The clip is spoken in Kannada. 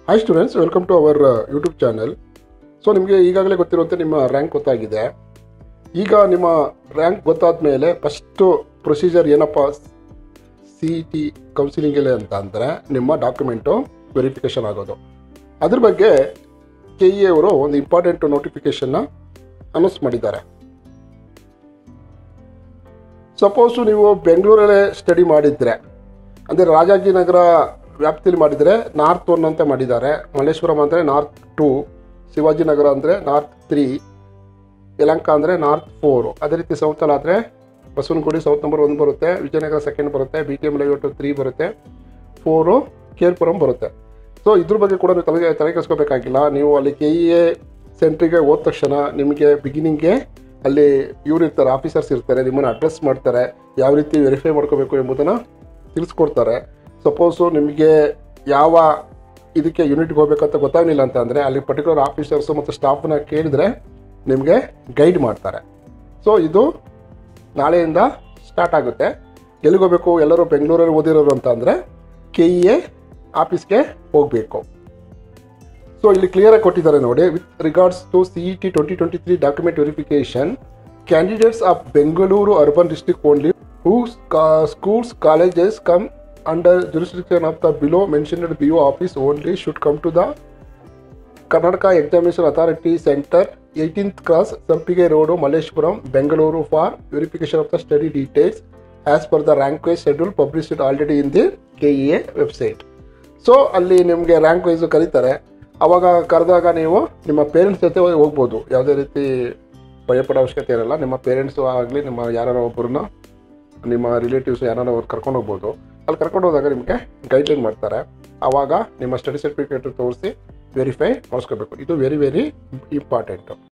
Hi students welcome to our YouTube channel so ನಿಮಗೆ ಈಗಾಗಲೇ ಗೊತ್ತಿರುವಂತೆ ನಿಮ್ಮ ರ್ಯಾಂಕ್ ಗೊತ್ತಾಗಿದೆ ಈಗ ನಿಮ್ಮ ರ್ಯಾಂಕ್ ಗೊತ್ತಾದ ಮೇಲೆ ಫಸ್ಟು ಪ್ರೊಸೀಜರ್ ಏನಪ್ಪ ಸಿ ಇ ಟಿ ಕೌನ್ಸಿಲಿಂಗಲ್ಲಿ ಅಂತ ಅಂದರೆ ನಿಮ್ಮ ಡಾಕ್ಯುಮೆಂಟು ವೆರಿಫಿಕೇಷನ್ ಆಗೋದು ಅದ್ರ ಬಗ್ಗೆ ಕೆ ಇ ಅವರು ಒಂದು ಇಂಪಾರ್ಟೆಂಟ್ ನೋಟಿಫಿಕೇಷನ್ನ ಅನೌನ್ಸ್ ಮಾಡಿದ್ದಾರೆ ಸಪೋಸು ನೀವು ಬೆಂಗಳೂರಲ್ಲೇ ಸ್ಟಡಿ ಮಾಡಿದರೆ ಅಂದರೆ ರಾಜಾಜಿನಗರ ವ್ಯಾಪ್ತಿಯಲ್ಲಿ ಮಾಡಿದರೆ ನಾರ್ತ್ ಒನ್ ಅಂತ ಮಾಡಿದ್ದಾರೆ ಮಲ್ಲೇಶ್ವರಂ ಅಂದರೆ ನಾರ್ತ್ ಟೂ ಶಿವಾಜಿನಗರ ಅಂದರೆ ನಾರ್ತ್ ತ್ರೀ ಯಲಂಕ ಅಂದರೆ ನಾರ್ತ್ ಫೋರು ಅದೇ ರೀತಿ ಸೌತಲ್ ಆದರೆ ಬಸವನಗುಡಿ ಸೌತ್ ನಂಬರ್ ಒಂದು ಬರುತ್ತೆ ವಿಜಯನಗರ ಸೆಕೆಂಡ್ ಬರುತ್ತೆ B T M layout three ಬರುತ್ತೆ ಫೋರು ಕೇರ್ಪುರಂ ಬರುತ್ತೆ ಸೊ ಇದ್ರ ಬಗ್ಗೆ ಕೂಡ ನೀವು ತಲೆ ತಲೆ ಕೆಡಿಸ್ಕೋಬೇಕಾಗಿಲ್ಲ ನೀವು ಅಲ್ಲಿ ಕೆ ಇ ಎ ಸೆಂಟ್ರಿಗೆ ಹೋದ ತಕ್ಷಣ ನಿಮಗೆ ಬಿಗಿನಿಂಗ್ಗೆ ಅಲ್ಲಿ ಇವ್ರು ಇರ್ತಾರೆ ಆಫೀಸರ್ಸ್ ಇರ್ತಾರೆ ನಿಮ್ಮನ್ನು ಅಡ್ರೆಸ್ ಮಾಡ್ತಾರೆ ಯಾವ ರೀತಿ ವೆರಿಫೈ ಮಾಡ್ಕೋಬೇಕು ಎಂಬುದನ್ನು ತಿಳಿಸ್ಕೊಡ್ತಾರೆ ಸಪೋಸು ನಿಮಗೆ ಯಾವ ಇದಕ್ಕೆ ಯೂನಿಟ್ಗೆ ಹೋಗ್ಬೇಕಂತ ಗೊತ್ತಾಗಲಿಲ್ಲ ಅಂತ ಅಂದರೆ ಅಲ್ಲಿ ಪರ್ಟಿಕ್ಯುಲರ್ ಆಫೀಸರ್ಸು ಮತ್ತು ಸ್ಟಾಫ್ನ ಕೇಳಿದರೆ ನಿಮಗೆ ಗೈಡ್ ಮಾಡ್ತಾರೆ ಸೊ ಇದು ನಾಳೆಯಿಂದ ಸ್ಟಾರ್ಟ್ ಆಗುತ್ತೆ ಎಲ್ಲಿಗೆ ಹೋಗಬೇಕು ಎಲ್ಲರೂ ಬೆಂಗಳೂರಲ್ಲಿ ಓದಿರೋರು ಅಂತ ಅಂದರೆ ಕೆ ಇ ಎ ಆಫೀಸ್ಗೆ ಹೋಗಬೇಕು ಸೊ ಇಲ್ಲಿ ಕ್ಲಿಯರಾಗಿ ಕೊಟ್ಟಿದ್ದಾರೆ ನೋಡಿ with regards to C E T twenty twenty three document verification candidates of Bengaluru urban district only who schools colleges come under jurisdiction of the below mentioned BO office only should come to the Karnataka Examination Authority Center, 18th Cross, Sampige Road, Malleshwaram, Bengaluru for verification of the study details as per the rank wise schedule published already in the KEA website. So ಅಲ್ಲಿ ನಿಮಗೆ ರ್ಯಾಂಕ್ ವೈಸು ಕರೀತಾರೆ ಅವಾಗ ಕರೆದಾಗ ನೀವು ನಿಮ್ಮ ಪೇರೆಂಟ್ಸ್ ಜೊತೆ ಹೋಗ್ಬೋದು ಯಾವುದೇ ರೀತಿ ಭಯಪಡೋ ಅವಶ್ಯಕತೆ ಇರಲ್ಲ ನಿಮ್ಮ ಪೇರೆಂಟ್ಸು ಆಗಲಿ ನಿಮ್ಮ ಯಾರು ಒಬ್ಬರನ್ನ ನಿಮ್ಮ ರಿಲೇಟಿವ್ಸ್ ಯಾರು ಅವ್ರು ಕರ್ಕೊಂಡು ಹೋಗ್ಬೋದು ಅಲ್ಲಿ ಕರ್ಕೊಂಡು ಹೋದಾಗ ನಿಮಗೆ ಗೈಡ್ಲೈನ್ ಮಾಡ್ತಾರೆ ಆವಾಗ ನಿಮ್ಮ ಸ್ಟಡಿ ಸರ್ಟಿಫಿಕೇಟ್ ತೋರಿಸಿ ವೆರಿಫೈ ಮಾಡಿಸ್ಕೋಬೇಕು ಇದು ವೆರಿ ವೆರಿ ಇಂಪಾರ್ಟೆಂಟು